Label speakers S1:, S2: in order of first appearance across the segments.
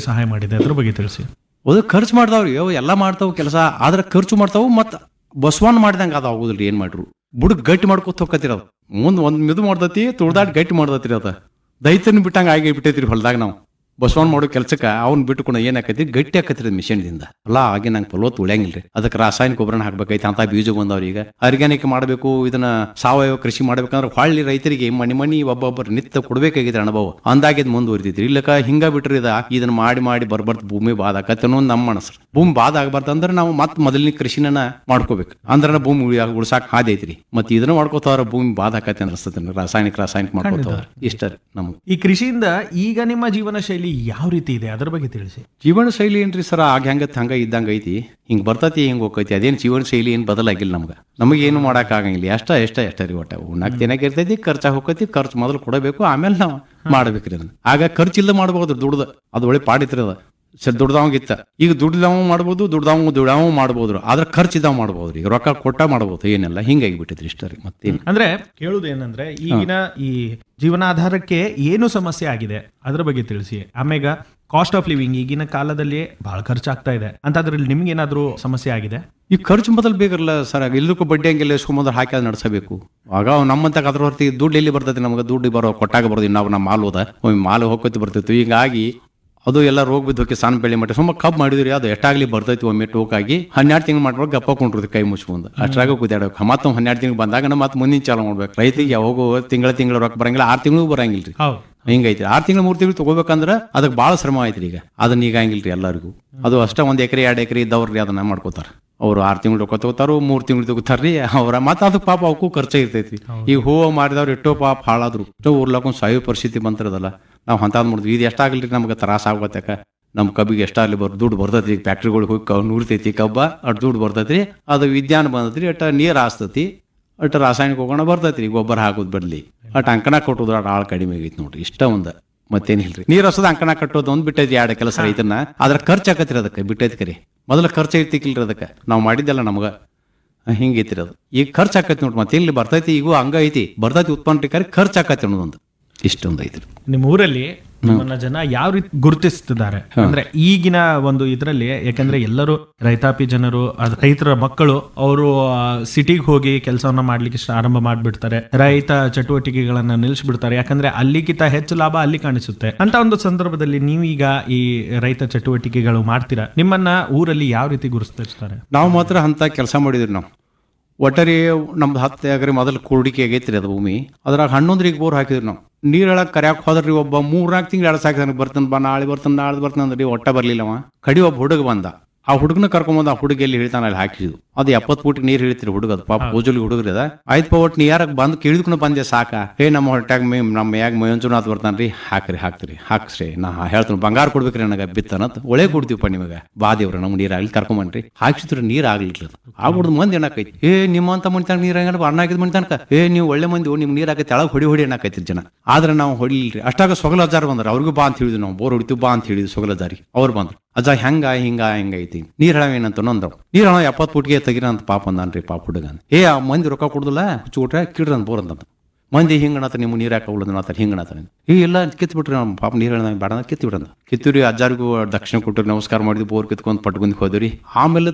S1: ಸಹಾಯ ಮಾಡಿದೆ ಅದ್ರ ಬಗ್ಗೆ ತಿಳಿಸಿ
S2: ಅದು ಖರ್ಚು ಮಾಡ್ತಾವ್ರಿ ಅವು ಎಲ್ಲ ಮಾಡ್ತಾವು ಕೆಲಸ ಆದ್ರೆ ಖರ್ಚು ಮಾಡ್ತಾವು ಮತ್ತು ಬಸವನ್ ಮಾಡ್ದಂಗೆ ಅದು ಆಗುದಿಲ್ರಿ ಏನ್ ಮಾಡ್ರು ಬುಡಕ್ ಗಟ್ಟಿ ಮಾಡ್ಕೊತ ಹೋಗತ್ತಿರ ಅದು ಮುಂದ್ ಒಂದ್ ಮಿದು ಮಾಡ್ತತಿ ತುಳ್ದಾಡ್ ಗಟ್ಟಿ ಮಾಡ್ತತ್ರಿ ಅದ ದೈತನ್ ಬಿಟ್ಟಂಗ ಆಗಿ ಬಿಟ್ಟೈತ್ರಿ ಹೊಲ್ದಾಗ ನಾವು ಬಸವನ್ ಮಾಡೋ ಕೆಲ್ಸಕ್ಕ ಅವ್ನ್ ಬಿಟ್ಟುಕೊಂಡು ಏನ್ ಆಕೈತಿ ಗಟ್ಟಿ ಆಕತ್ರಿ ಮಿಷನ್ದಿಂದ ಅಲ್ಲ ಆಗಿ ನಂಗೆ ಫಲವತ್ತು ಉಳಿಯಂಗಿಲ್ರಿ ಅದಕ್ಕೆ ರಾಸಾಯನಿಕ ಗೊಬ್ಬರನ ಹಾಕ್ಬೇಕೈತಿ ಅಂತ ಬೀಜ ಬಂದವ್ರಿ ಈಗ ಆರ್ಗ್ಯಾನಿಕ್ ಮಾಡಬೇಕು ಇದನ್ನ ಸಾವಯವ ಕೃಷಿ ಮಾಡ್ಬೇಕಂದ್ರೆ ಹೊಳ್ಳಿ ರೈತರಿಗೆ ಮನಿ ಮನಿ ಒಬ್ಬೊಬ್ಬರು ನಿತ್ಯ ಕೊಡ್ಬೇಕಾಗಿದ್ರಿ ಅನುಭವ ಅಂದಾಗಿದ್ ಮುಂದುವರಿತೈತ್ರಿ ಇಲ್ಲಕ ಹಿಂಗ ಬಿಟ್ರಿ ಇದ ಇದನ್ನ ಮಾಡಿ ಮಾಡಿ ಬರ್ಬಾರ್ದು ಭೂಮಿ ಬಾದ ಆಕತ್ತೆ ಅನ್ನೋದು ನಮ್ಮ ಮನಸ್ಸು ಭೂಮಿ ಬಾದ ಆಗ್ಬಾರ್ದು ಅಂದ್ರೆ ನಾವು ಮತ್ ಮೊದಲಿನ ಕೃಷಿನ ಮಾಡ್ಕೋಬೇಕು ಅಂದ್ರೆ ಭೂಮಿ ಉಳಿಯಾಕ ಉಳ್ಸಾಕ್ ಹಾದಿ ಐತ್ರಿ ಮತ್ತೆ ಇದನ್ನ ಮಾಡ್ಕೋತಾರ ಭೂಮಿ ಬಾದ ಆಕತ್ತೆ ಅನ್ಸ್ತೈತಿ ರಾಸಾಯನಿಕ ರಾಸಾಯನಿಕ ಮಾಡ್ಕೋತಾರ ಇಷ್ಟ ರೀ ನಮ್ಗೆ
S1: ಈ ಕೃಷಿಯಿಂದ ಈಗ ನಿಮ್ಮ ಜೀವನ ಶೈಲಿ ಯಾವ ರೀತಿ ಇದೆ ಅದ್ರ ಬಗ್ಗೆ ತಿಳಿಸಿ
S2: ಜೀವನ ಶೈಲಿ ಏನ್ರಿ ಸರ್ ಆಗ ಹೆಂಗತ್ ಹಂಗ ಇದ್ದಂಗ ಐತಿ ಹಿಂಗ್ ಬರ್ತತಿ ಹಿಂಗ್ ಹೋಗೈತಿ ಅದೇನ್ ಜೀವನ ಶೈಲಿ ಏನ್ ಬದಲಾಗಿಲ್ಲ ನಮ್ಗ ನಮಗೆ ಏನು ಮಾಡಕ್ ಆಗಂಗಿಲ್ಲ ಎಷ್ಟ ಎಷ್ಟ ಎಷ್ಟ ರೀ ಒಟ್ಟ ಉಣ್ಣಾಕ್ ತಿನ್ನಕ್ ಇರ್ತೈತಿ ಖರ್ಚಾಗ ಹೋಗೈತಿ ಖರ್ಚು ಮೊದಲು ಕೊಡಬೇಕು ಆಮೇಲೆ ನಾವು ಮಾಡ್ಬೇಕ್ರಿ ಅದನ್ನ ಆಗ ಖರ್ಚಿಲ್ದ ಮಾಡ್ಬೋದು ದುಡ್ದು ಅದು ಒಳ್ಳೆ ಪಾಡಿತ್ರಿ ಅದ ಸರ್ ದುಡ್ದವಂಗಿತ್ತ ಈಗ ದುಡ್ದವ ಮಾಡ್ಬೋದು ದುಡ್ದವ ದುಡವ ಮಾಡ್ಬೋದು ಆದ್ರೆ ಖರ್ಚಿದವ ಮಾಡ್ಬೋದು ಈಗ ರೊಕ್ಕ ಕೊಟ್ಟ ಮಾಡ್ಬೋದು ಏನೆಲ್ಲ ಹಿಂಗಾಗಿ ಬಿಟ್ಟಿದ್ರಿ ಇಷ್ಟ ರೀ ಮತ್ತೇನು
S1: ಅಂದ್ರೆ ಕೇಳುದು ಏನಂದ್ರೆ ಈಗಿನ ಈ ಜೀವನಾಧಾರಕ್ಕೆ ಏನು ಸಮಸ್ಯೆ ಆಗಿದೆ ಅದ್ರ ಬಗ್ಗೆ ತಿಳಿಸಿ ಆಮೇಗ ಕಾಸ್ಟ್ ಆಫ್ ಲಿವಿಂಗ್ ಈಗಿನ ಕಾಲದಲ್ಲಿ ಬಹಳ ಖರ್ಚಾಗ್ತಾ ಇದೆ ಅಂತ ಅದ್ರಲ್ಲಿ ನಿಮ್ಗೆ ಏನಾದ್ರೂ ಸಮಸ್ಯೆ ಆಗಿದೆ
S2: ಈ ಖರ್ಚು ಮೊದಲು ಬೇಕಲ್ಲ ಸರ್ ಎಲ್ಲದಕ್ಕೂ ಬಡ್ಡಿ ಹಂಗೆಲ್ಲ ಇಸ್ಕೊಂಬಂದ್ರೆ ಹಾಕಿ ಅದು ನಡೆಸಬೇಕು ಆಗ ಅವ್ ನಮ್ಮಂತ ಅದ್ರ ಹೊರತಿ ದುಡ್ಡು ಎಲ್ಲಿ ಬರ್ತೈತಿ ನಮಗೆ ದುಡ್ಡು ಬರೋ ಕೊಟ್ಟಾಗ ಬರೋದು ನಾವು ನಮ್ಮ ಮಾಲ್ ಹೋದ ಒಮ್ಮೆ ಮಾಲ್ ಹೋಗ್ಕೊತಿ ಬರ್ತಿತ್ತು ಹೀಗಾಗಿ ಅದು ಎಲ್ಲ ರೋಗ ಬಿದ್ದೋಕೆ ಸಾನ್ ಬೆಳೆ ಮಾಡಿ ಸುಮ್ಮ ಕಬ್ಬು ಮಾಡಿದ್ರಿ ಅದು ಎಷ್ಟಾಗ್ಲಿ ಬರ್ತೈತಿ ಒಮ್ಮೆ ಟೋಕಾಗಿ ಹನ್ನೆರಡು ತಿಂಗಳು ಮಾಡ್ಬೇಕು ಗಪ್ಪ ಕೊಂಡಿರ್ತೀವಿ ಕೈ ಮುಚ್ಕೊಂಡು ಅಷ್ಟ್ರಾಗ ಕೂತಾಡಬೇಕು ಮತ್ತೆ ಹನ್ನೆರಡು ತಿಂಗಳು ಬಂದಾಗ ಮತ್ತೆ ಮುಂದಿನ ಚಾಲು ಮಾಡ್ಬೇಕು ರೈತರಿಗೆ ಯಾವಾಗೂ ತಿಂಗಳ ತಿಂಗಳ ರೊಕ್ಕ ಬರಂಗಿಲ್ಲ ಆರು ತಿಂಗಳು ಬರಂಗಿಲ್ಲ ರೀ
S1: ಹೌದು
S2: ಹಿಂಗೈತಿ ಆರು ತಿಂಗಳು ಮೂರು ತಿಂಗಳು ತಗೋಬೇಕಂದ್ರ ಅದಕ್ಕೆ ಭಾಳ ಶ್ರಮ ಐತ್ರಿ ಈಗ ಅದನ್ನ ಈಗ ಹಂಗಿಲ್ರಿ ಎಲ್ಲರಿಗೂ ಅದು ಅಷ್ಟ ಒಂದ್ ಎಕರೆ ಎರಡು ಎಕರೆ ಇದ್ದವ್ರಿ ಅದನ್ನ ಮಾಡ್ಕೋತಾರ ಅವ್ರು ಆರು ತಿಂಗಳು ರೊಕ್ಕ ತಗೋತಾರು ಮೂರು ತಿಂಗಳು ತಗೋತಾರ್ರಿ ಅವ್ರ ಮತ್ತೆ ಅದಕ್ಕೆ ಪಾಪ ಅವಕ್ಕೂ ಖರ್ಚು ಇರ್ತೈತಿ ಈಗ ಹೂವು ಮಾರಿದವ್ರು ಎಷ್ಟೋ ಪಾಪ ಹಾಳಾದ್ರು ಎಷ್ಟೋ ಊರ್ಲಾಕೊಂಡ್ ಸಾಯೋ ಪರಿಸ್ಥಿತಿ ಬಂತಿರೋದಲ್ಲ ನಾವು ಅಂತಾದ್ ಮಾಡಿದ್ವಿ ಇದು ಎಷ್ಟಾಗ್ಲಿ ನಮ್ಗೆ ತ್ರಾಸ ಆಗೋತ್ಯಾಕ ನಮ್ಮ ಕಬ್ಬಿಗೆ ಎಷ್ಟಾಗ್ಲಿ ಬರ್ ದುಡ್ಡು ಬರ್ತೈತಿ ಈಗ ಫ್ಯಾಕ್ಟ್ರಿಗಳಿಗೆ ಹೋಗಿ ಕ- ನೂರ್ತೈತಿ ಕಬ್ಬ ಅಟ್ ದುಡ್ಡು ಬರ್ತೈತ್ರಿ ಅದು ವಿಜ್ಞಾನ ಬಂದೈತ್ರಿ ಅಟ್ಟ ನೀರು ಹಾಸ್ತತಿ ಅಟ್ ರಾಸಾಯನಿಕ ಹೋಗೋಣ ಬರ್ತೈತ್ರಿ ಗೊಬ್ಬರ ಹಾಕೋದ್ ಬದ್ಲಿ ಅಟ್ ಅಂಕಣ ಕೊಟ್ಟೋದ್ರ ಅಟ್ ಆಳ್ ಕಡಿಮೆ ಆಗೈತಿ ನೋಡ್ರಿ ಇಷ್ಟ ಒಂದ ಮತ್ತೇನಿಲ್ರಿ ನೀರ್ ಹಸದ ಅಂಕಣ ಕಟ್ಟೋದು ಒಂದ್ ಬಿಟ್ಟೈತಿ ಎರಡು ಕೆಲಸ ರೈತನ ಅದ್ರ ಖರ್ಚು ಆಕತ್ರಿ ಅದಕ್ಕೆ ಬಿಟ್ಟೈತಿ ಕರಿ ಮೊದಲ ಖರ್ಚು ಐತಿಕಿಲ್ರಿ ಅದಕ್ಕೆ ನಾವು ಮಾಡಿದ್ದೆಲ್ಲ ನಮಗ ಹಿಂಗೈತ್ರಿ ಅದು ಈಗ ಖರ್ಚು ಆಕೈತಿ ನೋಡ್ರಿ ಮತ್ತೆ ಇಲ್ಲಿ ಬರ್ತೈತಿ ಈಗೂ ಹಂಗ ಐತಿ ಬರ್ತೈತಿ ಉತ್ಪನ್ನ ಕರಿ ಖರ್ಚು ಆಕೈತಿ ಅನ್ನೋದೊಂದು ಇಷ್ಟೊಂದು ಐತ್ರಿ
S1: ನಿಮ್ಮ ಊರಲ್ಲಿ ನಿಮ್ಮನ್ನ ಜನ ಯಾವ ರೀತಿ ಗುರುತಿಸ್ತಿದ್ದಾರೆ ಅಂದ್ರೆ ಈಗಿನ ಒಂದು ಇದರಲ್ಲಿ ಯಾಕಂದ್ರೆ ಎಲ್ಲರೂ ರೈತಾಪಿ ಜನರು ಅದ್ ರೈತರ ಮಕ್ಕಳು ಅವರು ಸಿಟಿಗೆ ಹೋಗಿ ಕೆಲಸವನ್ನ ಮಾಡ್ಲಿಕ್ಕೆ ಶ- ಆರಂಭ ಮಾಡ್ಬಿಡ್ತಾರೆ ರೈತ ಚಟುವಟಿಕೆಗಳನ್ನ ನಿಲ್ಲಿಸ್ಬಿಡ್ತಾರೆ ಯಾಕಂದ್ರೆ ಅಲ್ಲಿಗಿಂತ ಹೆಚ್ಚು ಲಾಭ ಅಲ್ಲಿ ಕಾಣಿಸುತ್ತೆ ಅಂತ ಒಂದು ಸಂದರ್ಭದಲ್ಲಿ ನೀವೀಗ ಈ ರೈತ ಚಟುವಟಿಕೆಗಳು ಮಾಡ್ತೀರಾ ನಿಮ್ಮನ್ನ ಊರಲ್ಲಿ ಯಾವ ರೀತಿ ಗುರುತಿಸ್ತಾರೆ
S2: ನಾವು ಮಾತ್ರ ಅಂತ ಕೆಲಸ ಮಾಡಿದ್ರಿ ನಾವು ಒಟ್ಟರಿ ನಮ್ದು ಹತ್ತು ಎಕರೆ ಮೊದಲು ಕೂಡಿಕೆ ಆಗೈತ್ರಿ ಅದು ಭೂಮಿ ಅದ್ರಾಗ ಹನ್ನೊಂದ್ರಿಗೆ ಬೋರ್ ಹಾಕಿದ್ರಿ ನಾವು ನೀರ್ ಹೇಳಕ್ ಕರ್ಯಾಕ್ ಹೋದ್ರಿ ಒಬ್ಬ ಮೂರ್ನಾಲ್ಕು ತಿಂಗಳು ಎಳ್ ಸಾಕಿ ಬರ್ತಾನ ಬಾ ನಾಳೆ ಬರ್ತಾನ ನಾಳೆ ಬರ್ತಾನ ಅಂದ್ರಿ ಒಟ್ಟ ಬರ್ಲಿಲ್ಲ ಅವ ಕಡಿ ಒಬ್ಬ ಹುಡುಗ ಬಂದ ಆ ಹುಡುಗನ ಕರ್ಕೊಂಬಂದ ಆ ಹುಡುಗ ಎಲ್ಲಿ ಹೇಳ್ತಾನ ಅಲ್ಲಿ ಹಾಕಿದ್ವು ಅದು ಎಪ್ಪತ್ತು ಫೂಟ್ ನೀರ್ ಹಿಡಿತ್ರಿ ಹುಡುಗ ಅದು ಪಾಪ ಪೂಜಲಿ ಹುಡುಗ್ರಿ ಅದ ಆಯ್ತು ಪಾ ಒಟ್ಟು ನೀರಾಗ ಬಂದು ಕೇಳಿದ್ಕೊಂಡು ಬಂದೆ ಸಾಕ ಏ ನಮ್ಮ ಹೊಟ್ಯಾಗ ಮೇ ನಮ್ಮ ಯಾಗ ಮಂಜುನಾಥ್ ಬರ್ತಾನ್ರಿ ಹಾಕ್ರಿ ಹಾಕ್ತಿರಿ ಹಾಕ್ಸ್ರಿ ನಾ ಹೇಳ್ತೀನಿ ಬಂಗಾರ ಕೊಡ್ಬೇಕ್ರಿ ನನಗೆ ಬಿತ್ತನತ್ ಒಳ್ಳೆ ಕೊಡ್ತೀವಪ್ಪ ನಿಮಗೆ ಬಾ ದೇವ್ರ ನಮ್ಗೆ ನೀರ್ ಆಗ್ಲಿ ಕರ್ಕೊಂಬನ್ರಿ ಹಾಕ್ಸಿದ್ರೆ ನೀರ್ ಆಗ್ಲಿಲ್ಲ ಅದು ಆಗ್ಬಿಡ್ದು ಮಂದಿ ಏನಕೈತಿ ಏ ನಿಮ್ಮಂತ ಮಂದಿ ತನಕ ನೀರ್ ಹಂಗಲ್ಲ ಅಣ್ಣ ಹಾಕಿದ ಮಂದಿ ತನಕ ಏ ನೀವು ಒಳ್ಳೆ ಮಂದಿ ನಿಮ್ ನೀರ್ ಹಾಕಿ ತೆಳಗ್ ಹೊಡಿ ಹೊಡಿ ಅನ್ನಕೈತಿ ಜನ ಆದ್ರೆ ನಾವು ಹೊಡಿಲ್ರಿ ಅಷ್ಟಾಗ ಸೊಗಲ ಅಜ್ಜಾರ ಬಂದ್ರ ಅವ್ರಿಗೂ ಬಾ ಅಂತ ಹೇಳಿದ್ವಿ ನಾವು ಬೋರ್ ಹೊಡಿತೀವಿ ಬಾ ಅಂತ ಹೇಳಿದ್ವಿ ಸೊಗಲ ಅಜ್ಜಾರಿ ಅವ್ರು ಬಂದ್ರು ಅಜ್ಜ ಹೆಂಗ ಹಿಂಗ ಹಿಂಗ ಐತಿ ನೀರ್ ಹಳ ಏನಂತ ನೊಂದವ್ ನೀರ್ ಹಳ ಎಪ್ಪತ್ ಫುಟ್ಗೆ ತೆಗಿರ ಅಂತ ಪಾಪ ಅಂದಾನ್ರಿ ಪಾಪ ಹುಡುಗ ಅಂತ. ಏ ಆ ಮಂದಿ ರೊಕ್ಕ ಕೊಡುದಿಲ್ಲ ಹುಚ್ಚು ಕೊಟ್ರೆ ಕಿಡ್ರ ಅಂತ ಬೋರ್ ಅಂತ ಮಂದಿ ಹಿಂಗಣತ ನಿಮ್ಮ ನೀರ್ ಹಾಕ ಉಳಿದ ಆತರ ಹಿಂಗಣತ ಈ ಎಲ್ಲ ಕಿತ್ ಬಿಟ್ರಿ ನಮ್ಮ ಪಾಪ ನೀರ್ ಹೇಳ ಬೇಡ ಕಿತ್ ಬಿಡಂದ ಕಿತ್ತೂರಿ ಅಜ್ಜಾರಿಗೂ ದಕ್ಷಿಣ ಕೊಟ್ಟರು ನಮಸ್ಕಾರ ಮಾಡಿದ್ವಿ ಬೋರ್ ಕಿತ್ಕೊಂಡ್ ಪಟ್ಕೊಂಡ್ ಹೋದ್ರಿ ಆಮೇಲೆ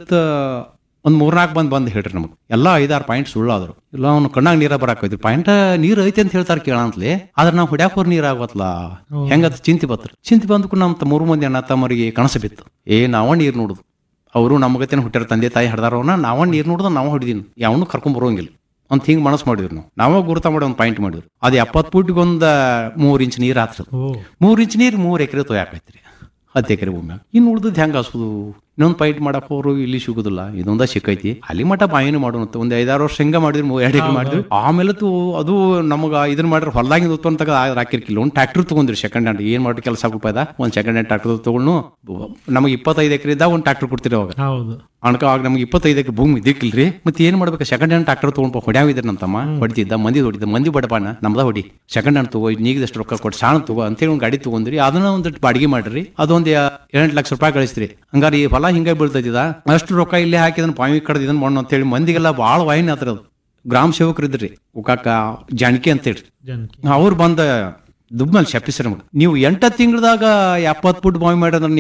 S2: ಒಂದ್ ಮೂರ್ನಾಲ್ಕು ಬಂದ್ ಬಂದ್ ಹೇಳ್ರಿ ನಮಗೆ ಎಲ್ಲ ಐದಾರು ಪಾಯಿಂಟ್ ಸುಳ್ಳಾದ್ರು ಇಲ್ಲ ಅವ್ನು ಕಣ್ಣಾಗ ನೀರ ಬರಾಕೈತಿ ಪಾಯಿಂಟ್ ನೀರ್ ಐತಿ ಅಂತ ಹೇಳ್ತಾರ ಕೇಳಂತ್ಲಿ ಆದ್ರೆ ನಾವು ಹೊಡ್ಯಾಕ ಹೋರ್ ನೀರ್ ಆಗತ್ಲ ಹೆಂಗತ್ ಚಿಂತೆ ಬತ್ರಿ ಚಿಂತೆ ಬಂದಕ್ಕೂ ನಮ್ಮ ಮೂರು ಮಂದಿ ಅಣ್ಣ ತಮ್ಮರಿಗೆ ಕನಸು ಬಿತ್ತು ಏ ನಾವ ನೀರ್ ನೋಡುದು ಅವರು ನಮಗತೇನೆ ಹುಟ್ಟಾರ ತಂದೆ ತಾಯಿ ಹಡ್ದಾರವನ್ನ ನಾವ ನೀರ್ ನೋಡುದ ನಾವು ಹೊಡಿದೀನಿ ಯಾವನು ಕರ್ಕೊಂಡ್ ಬರೋಂಗಿಲ್ಲ ಅಂತ ಹಿಂಗ್ ಮನಸ್ಸು ಮಾಡಿದ್ರು ನಾವು ನಾವ ಗುರುತ ಮಾಡಿ ಒಂದು ಪಾಯಿಂಟ್ ಮಾಡಿದ್ರು ಅದು ಎಪ್ಪತ್ತು ಫೂಟ್ಗೆ ಒಂದು ಮೂರ್ ಇಂಚ್ ನೀರ್ ಆತ್ರಿ ಮೂರ್ ಇಂಚ್ ನೀರ್ ಮೂರ್ ಎಕರೆ ತೊಯಾಕೈತ್ರಿ ಹತ್ತು ಎಕರೆ ಭೂಮಿ ಇನ್ನು ಉಳ್ದದ್ ಹೆಂಗ ಹಸುದು ಇನ್ನೊಂದು ಪಾಯಿಂಟ್ ಮಾಡಕ್ ಹೋರು ಇಲ್ಲಿ ಸಿಗುದಿಲ್ಲ ಇದೊಂದ ಸಿಕ್ಕೈತಿ ಅಲ್ಲಿ ಮಠ ಬಾಯಿನ ಮಾಡೋಣ ಒಂದ್ ಐದಾರು ವರ್ಷ ಹಿಂಗ ಮಾಡಿದ್ರಿ ಮೂರ್ ಎರಡು ಎಕರೆ ಮಾಡಿದ್ರಿ ಆಮೇಲೆ ತು ಅದು ನಮಗ ಇದನ್ನ ಮಾಡಿದ್ರೆ ಹೊಲ್ದಾಗಿಂದ ಉತ್ಪನ್ನ ತಗ ಹಾಕಿರ್ಕಿಲ್ಲ ಒಂದು ಟ್ರ್ಯಾಕ್ಟರ್ ತಗೊಂಡ್ರಿ ಸೆಕೆಂಡ್ ಹ್ಯಾಂಡ್ ಏನ್ ಮಾಡಿ ಕೆಲಸ ರೂಪಾಯಿದ ಒಂದ್ ಸೆಕೆಂಡ್ ಹ್ಯಾಂಡ್ ಟ್ರ್ಯಾಕ್ಟರ್ ತಗೊಂಡು ನಮಗೆ ಇಪ್ಪತ್ತೈದು ಎಕರೆ ಇದ್ದಾಗ ಒಂದು ಟ್ರ್ಯಾಕ್ಟರ್ ಕೊಡ್ತೀರಿ ಅವಾಗ
S1: ಹೌದು
S2: ಅನ್ಕ ಆಗ ನಮ್ಗೆ ಇಪ್ಪತ್ತೈದು ಎಕರೆ ಭೂಮಿ ದಿಕ್ಕಿಲ್ರಿ ಮತ್ತೆ ಏನ್ ಮಾಡ್ಬೇಕು ಸೆಕೆಂಡ್ ಹ್ಯಾಂಡ್ ಟ್ರಾಕ್ಟರ್ ತಗೊಂಡ್ ಹೊಡ್ಯಾವಿದ್ರೆ ನಮ್ಮ ತಮ್ಮ ಹೊಡಿತಿದ್ದ ಮಂದಿ ಹೊಡಿದ ಮಂದಿ ಬಡಪಾನ ನಮ್ದ ಹೊಡಿ ಸೆಕೆಂಡ್ ಹ್ಯಾಂಡ್ ತಗೋ ನೀಗದಷ್ಟು ರೊಕ್ಕ ಕೊಟ್ಟು ಸಾಣ ತಗೋ ಅಂತೇಳಿ ಒಂದು ಗಾಡಿ ತಗೊಂಡ್ರಿ ಅದನ್ನ ಒಂದು ಬಾಡಿಗೆ ಮಾಡ್ರಿ ಅದೊಂದು ಎಂಟು ಲಕ್ಷ ರೂಪಾಯಿ ಕಳಿಸ್ರಿ ಹಂಗಾರೆ ಈ ಹೊಲ ಹಿಂಗೆ ಬೀಳ್ತೈತಿದ ಅಷ್ಟು ರೊಕ್ಕ ಇಲ್ಲೇ ಹಾಕಿದನ್ ಪಾವಿ ಕಡ್ದು ಇದನ್ನ ಮಣ್ಣು ಅಂತೇಳಿ ಮಂದಿಗೆಲ್ಲ ಭಾಳ ವಾಯಿನ ಆತ್ರ ಅದು ಗ್ರಾಮ ಸೇವಕರು ಇದ್ರಿ ಉಕಾಕ ಜಾನಕಿ ಅಂತೇಳಿ
S1: ಜನಕ್ಕೆ
S2: ಅವ್ರು ಬಂದ ದುಡ್ಡು ಮೇಲೆ ಶಪಿಸ್ರಿ ನಮ್ಗೆ ನೀವು ಎಂಟ ತಿಂಗಳದಾಗ ಎಪ್ಪತ್ತು ಫುಟ್ ಬಾವಿ ಮಾಡಿದ್ರೆ